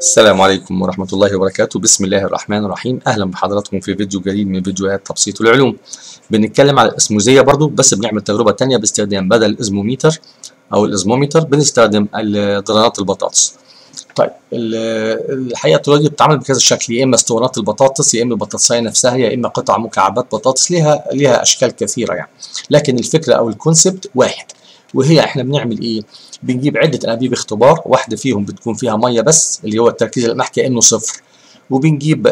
السلام عليكم ورحمة الله وبركاته بسم الله الرحمن الرحيم أهلا بحضراتكم في فيديو جديد من فيديوهات تبسيط العلوم بنتكلم على الاسموزية برضو بس بنعمل تجربة تانية باستخدام بدل الازموميتر أو الازموميتر بنستخدم ضرانات البطاطس طيب الحقيقة الطريقة دي بتتعمل بكذا شكل يا إما اسطوانات البطاطس يا إما البطاطسية نفسها يا إما قطع مكعبات بطاطس ليها ليها أشكال كثيرة يعني لكن الفكرة أو الكونسبت واحد وهي احنا بنعمل ايه بنجيب عده انابيب اختبار واحده فيهم بتكون فيها ميه بس اللي هو التركيز القمح كانه صفر وبنجيب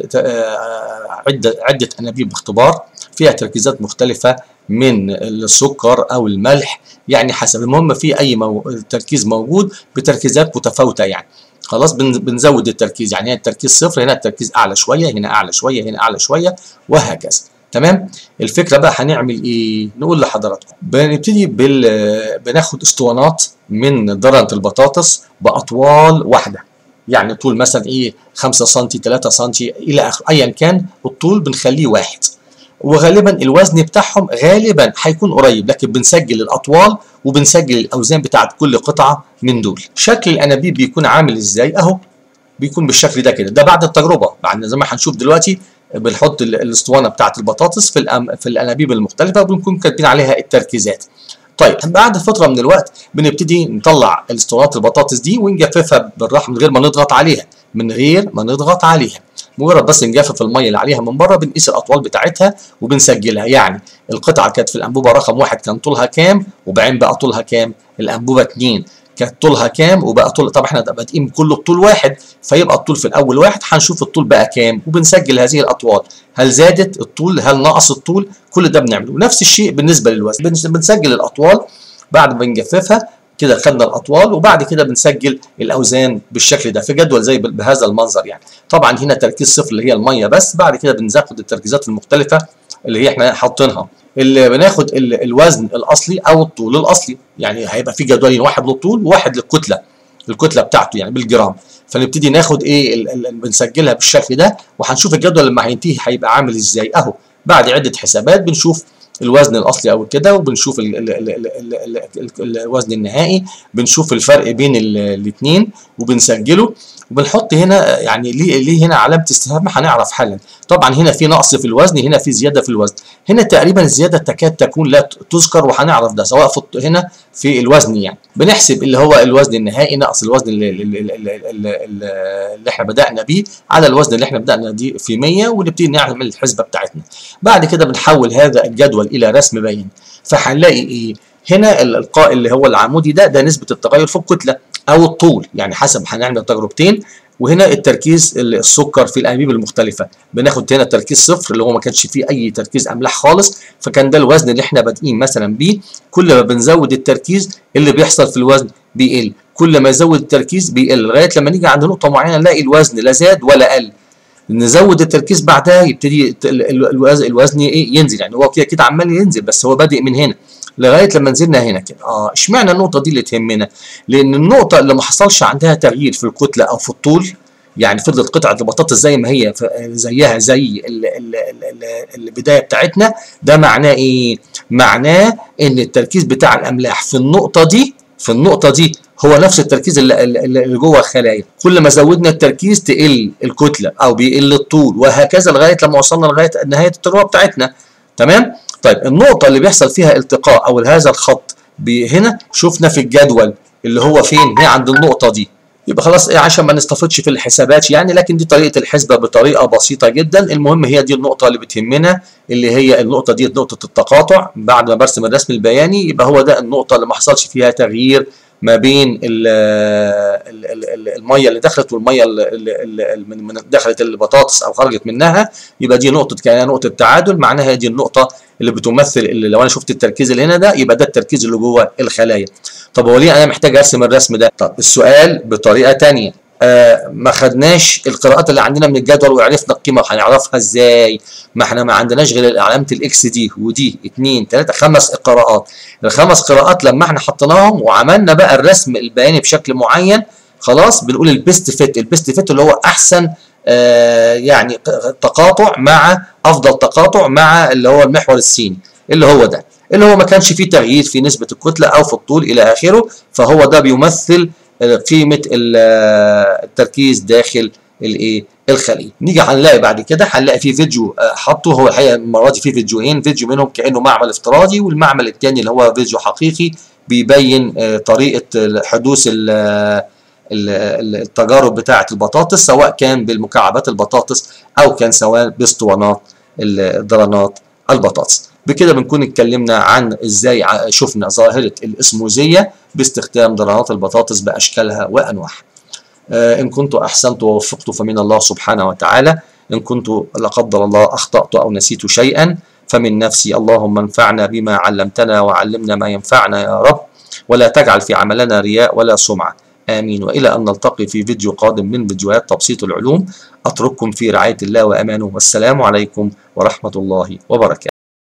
عده عده انابيب اختبار فيها تركيزات مختلفه من السكر او الملح يعني حسب المهم في اي مو... تركيز موجود بتركيزات متفاوته يعني خلاص بنزود التركيز يعني هنا التركيز صفر هنا التركيز اعلى شويه هنا اعلى شويه هنا اعلى شويه وهكذا تمام الفكره بقى هنعمل ايه نقول لحضراتكم بنبتدي بال بناخد اسطوانات من درنه البطاطس باطوال واحده يعني طول مثلا ايه 5 سم 3 سم الى اخره ايا كان الطول بنخليه واحد وغالبا الوزن بتاعهم غالبا هيكون قريب لكن بنسجل الاطوال وبنسجل الاوزان بتاعت كل قطعه من دول شكل الانابيب بيكون عامل ازاي اهو بيكون بالشكل ده كده ده بعد التجربه بعد زي ما هنشوف دلوقتي بنحط الاسطوانه بتاعه البطاطس في الأم في الانابيب المختلفه وبنكون كاتبين عليها التركيزات طيب بعد فتره من الوقت بنبتدي نطلع الاسطوانات البطاطس دي ونجففها بالراحه من غير ما نضغط عليها من غير ما نضغط عليها مجرد بس نجفف الميه اللي عليها من بره بنقيس الاطوال بتاعتها وبنسجلها يعني القطعه كانت في الانبوبه رقم واحد كان طولها كام وبعدين بقى طولها كام الانبوبه 2 كانت طولها كام وبقى طول طبعا احنا بادئين كله بطول واحد فيبقى الطول في الاول واحد هنشوف الطول بقى كام وبنسجل هذه الاطوال هل زادت الطول هل نقص الطول كل ده بنعمله نفس الشيء بالنسبه للوزن بنسجل الاطوال بعد ما بنجففها كده خدنا الاطوال وبعد كده بنسجل الاوزان بالشكل ده في جدول زي بهذا المنظر يعني طبعا هنا تركيز صفر اللي هي الميه بس بعد كده بناخد التركيزات المختلفه اللي هي احنا حاطينها اللي بناخد الوزن الاصلي او الطول الاصلي يعني هيبقى في جدولين واحد للطول وواحد للكتله الكتله بتاعته يعني بالجرام فنبتدي ناخد ايه بنسجلها بالشكل ده وهنشوف الجدول لما هينتهي هيبقى عامل ازاي اهو بعد عده حسابات بنشوف الوزن الاصلي او كده وبنشوف ال ال ال ال ال ال الوزن النهائي بنشوف الفرق بين الاثنين وبنسجله وبنحط هنا يعني ليه ليه هنا علامه استفهام هنعرف حالا طبعا هنا في نقص في الوزن هنا في زياده في الوزن هنا تقريبا الزياده تكاد تكون لا تذكر وهنعرف ده سواء في هنا في الوزن يعني بنحسب اللي هو الوزن النهائي ناقص الوزن اللي, اللي, اللي, اللي احنا بدانا بيه على الوزن اللي احنا بدانا بيه في 100 ونبتدي نعمل الحسبه بتاعتنا بعد كده بنحول هذا الجدول الى رسم بيان فهنلاقي ايه هنا الالقاء اللي هو العمودي ده ده نسبه التغير في الكتله او الطول يعني حسب هنعمل تجربتين وهنا التركيز السكر في الانابيب المختلفه بناخد هنا تركيز صفر اللي هو ما كانش فيه اي تركيز املاح خالص فكان ده الوزن اللي احنا بادئين مثلا بيه كل ما بنزود التركيز اللي بيحصل في الوزن بيقل كل ما يزود التركيز بيقل لغايه لما نيجي عند نقطه معينه نلاقي الوزن لا زاد ولا قل نزود التركيز بعدها يبتدي الوزن ايه ينزل يعني هو كده كده عمال ينزل بس هو بادئ من هنا لغايه لما نزلنا هنا كده اه اشمعنى النقطه دي اللي تهمنا لان النقطه اللي ما حصلش عندها تغيير في الكتله او في الطول يعني فضلت قطعه البطاطس زي ما هي زيها زي البدايه بتاعتنا ده معناه ايه معناه ان التركيز بتاع الاملاح في النقطه دي في النقطه دي هو نفس التركيز اللي, اللي جوه الخلايا كل ما زودنا التركيز تقل الكتله او بيقل الطول وهكذا لغايه لما وصلنا لغايه نهايه التجربه بتاعتنا تمام طيب النقطة اللي بيحصل فيها التقاء أو هذا الخط هنا شفنا في الجدول اللي هو فين؟ هي عند النقطة دي. يبقى خلاص إيه عشان ما نستفدش في الحسابات يعني لكن دي طريقة الحسبة بطريقة بسيطة جدا، المهم هي دي النقطة اللي بتهمنا اللي هي النقطة دي نقطة التقاطع بعد ما برسم الرسم البياني يبقى هو ده النقطة اللي ما حصلش فيها تغيير ما بين الميه اللي دخلت والميه اللي دخلت البطاطس او خرجت منها يبقى دي نقطه كانها نقطه تعادل معناها دي النقطه اللي بتمثل اللي لو انا شفت التركيز اللي هنا ده يبقى ده التركيز اللي جوه الخلايا طب هو ليه انا محتاج ارسم الرسم ده طب السؤال بطريقه ثانيه آه ما خدناش القراءات اللي عندنا من الجدول وعرفنا القيمه وهنعرفها ازاي ما احنا ما عندناش غير علامه الاكس دي ودي 2 3 خمس قراءات الخمس قراءات لما احنا حطيناهم وعملنا بقى الرسم البياني بشكل معين خلاص بنقول البيست فيت البيست فيت اللي هو احسن آه يعني تقاطع مع افضل تقاطع مع اللي هو المحور السيني اللي هو ده اللي هو ما كانش فيه تغيير في نسبه الكتله او في الطول الى اخره فهو ده بيمثل قيمه التركيز داخل الايه الخليه نيجي هنلاقي بعد كده هنلاقي في فيديو حطه هو الحقيقه المره دي في فيديوهين فيديو منهم كانه معمل افتراضي والمعمل الثاني اللي هو فيديو حقيقي بيبين طريقه حدوث التجارب بتاعه البطاطس سواء كان بالمكعبات البطاطس او كان سواء باسطوانات الدرانات البطاطس بكده بنكون اتكلمنا عن ازاي شفنا ظاهره الاسموزيه باستخدام درانات البطاطس باشكالها وانواعها إن كنت أحسنت ووفقت فمن الله سبحانه وتعالى إن كنت لا قدر الله أخطأت أو نسيت شيئا فمن نفسي اللهم انفعنا بما علمتنا وعلمنا ما ينفعنا يا رب ولا تجعل في عملنا رياء ولا سمعة آمين وإلى أن نلتقي في فيديو قادم من فيديوهات تبسيط العلوم أترككم في رعاية الله وأمانه والسلام عليكم ورحمة الله وبركاته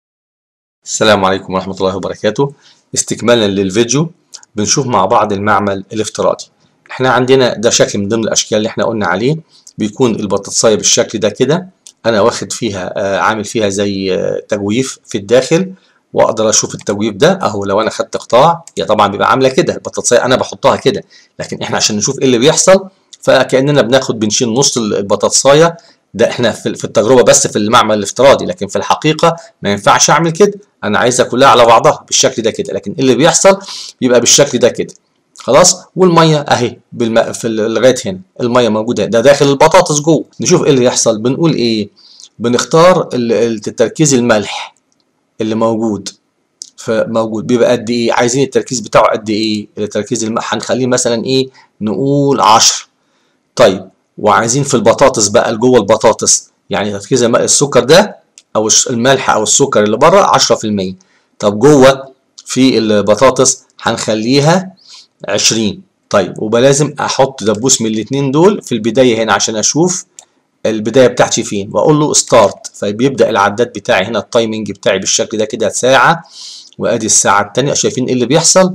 السلام عليكم ورحمة الله وبركاته استكمالا للفيديو بنشوف مع بعض المعمل الافتراضي احنا عندنا ده شكل من ضمن الاشكال اللي احنا قلنا عليه بيكون البطاطسايه بالشكل ده كده انا واخد فيها آه عامل فيها زي آه تجويف في الداخل واقدر اشوف التجويف ده اهو لو انا خدت قطاع هي طبعا بيبقى عامله كده البطاطسيه انا بحطها كده لكن احنا عشان نشوف ايه اللي بيحصل فكاننا بناخد بنشيل نص البطاطسايه ده احنا في التجربه بس في المعمل الافتراضي لكن في الحقيقه ما ينفعش اعمل كده انا عايزها كلها على بعضها بالشكل ده كده لكن اللي بيحصل بيبقى بالشكل ده كده خلاص والميه اهي بالم... في لغايه هنا الميه موجوده ده داخل البطاطس جوه نشوف ايه اللي يحصل بنقول ايه بنختار التركيز الملح اللي موجود فموجود بيبقى قد ايه عايزين التركيز بتاعه قد ايه التركيز الملح هنخليه مثلا ايه نقول 10 طيب وعايزين في البطاطس بقى جوه البطاطس يعني تركيز السكر ده او الملح او السكر اللي بره 10% طب جوه في البطاطس هنخليها 20 طيب وبقى لازم احط دبوس من الاثنين دول في البدايه هنا عشان اشوف البدايه بتاعتي فين واقول له ستارت فبيبدا العداد بتاعي هنا التايمنج بتاعي بالشكل ده كده ساعه وادي الساعه الثانيه شايفين ايه اللي بيحصل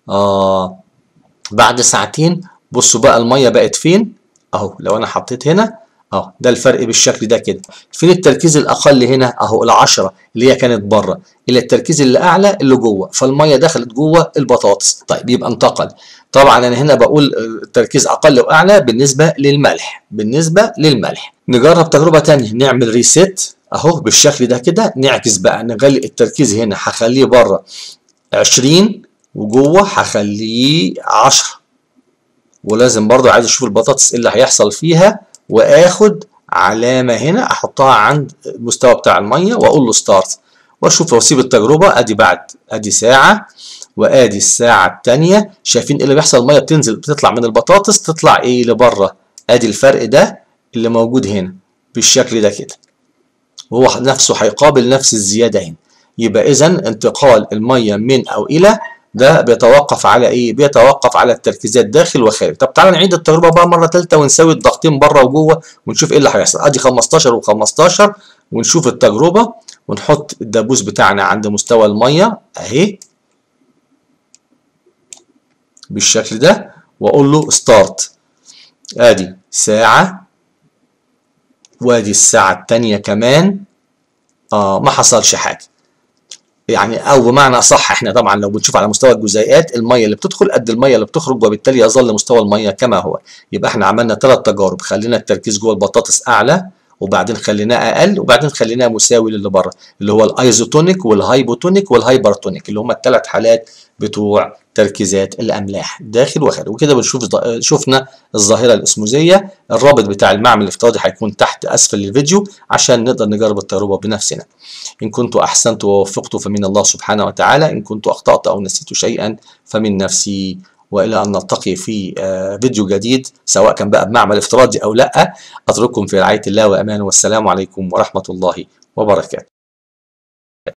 اه بعد ساعتين بصوا بقى الميه بقت فين اهو لو انا حطيت هنا اهو ده الفرق بالشكل ده كده فين التركيز الاقل هنا اهو العشرة اللي هي كانت بره الى التركيز اللي اعلى اللي جوه فالميه دخلت جوه البطاطس طيب يبقى انتقل طبعا انا هنا بقول التركيز اقل واعلى بالنسبه للملح بالنسبه للملح نجرب تجربه ثانيه نعمل ريست اهو بالشكل ده كده نعكس بقى نغلي التركيز هنا هخليه بره 20 وجوه هخليه 10 ولازم برضو عايز اشوف البطاطس ايه اللي هيحصل فيها واخد علامه هنا احطها عند المستوى بتاع الميه واقول له ستارت واشوف واسيب التجربه ادي بعد ادي ساعه وادي الساعه الثانيه شايفين ايه اللي بيحصل الميه بتنزل بتطلع من البطاطس تطلع ايه لبره ادي الفرق ده اللي موجود هنا بالشكل ده كده وهو نفسه هيقابل نفس الزياده هنا يبقى اذا انتقال الميه من او الى ده بيتوقف على ايه؟ بيتوقف على التركيزات داخل وخارج، طب تعالى نعيد التجربه بقى مره ثالثه ونساوي الضغطين بره وجوه ونشوف ايه اللي هيحصل، ادي 15 و15 ونشوف التجربه ونحط الدبوس بتاعنا عند مستوى الميه اهي بالشكل ده واقول له ستارت ادي ساعه وادي الساعه الثانيه كمان اه ما حصلش حاجه يعني او بمعنى اصح احنا طبعا لو بنشوف على مستوى الجزيئات الميه اللي بتدخل قد الميه اللي بتخرج وبالتالي يظل مستوى الميه كما هو يبقى احنا عملنا ثلاث تجارب خلينا التركيز جوه البطاطس اعلى وبعدين خليناه اقل وبعدين خليناه مساوي للي بره اللي هو الايزوتونيك والهايبوتونيك والهايبرتونيك اللي هم الثلاث حالات بتوع تركيزات الاملاح داخل وخارج وكده بنشوف شفنا الظاهره الاسموزيه الرابط بتاع المعمل الافتراضي هيكون تحت اسفل الفيديو عشان نقدر نجرب التجربه بنفسنا ان كنت احسنت ووفقت فمن الله سبحانه وتعالى ان كنت اخطات او نسيت شيئا فمن نفسي والى ان نلتقي في فيديو جديد سواء كان بقى بمعمل افتراضي او لا اترككم في رعايه الله وامانه والسلام عليكم ورحمه الله وبركاته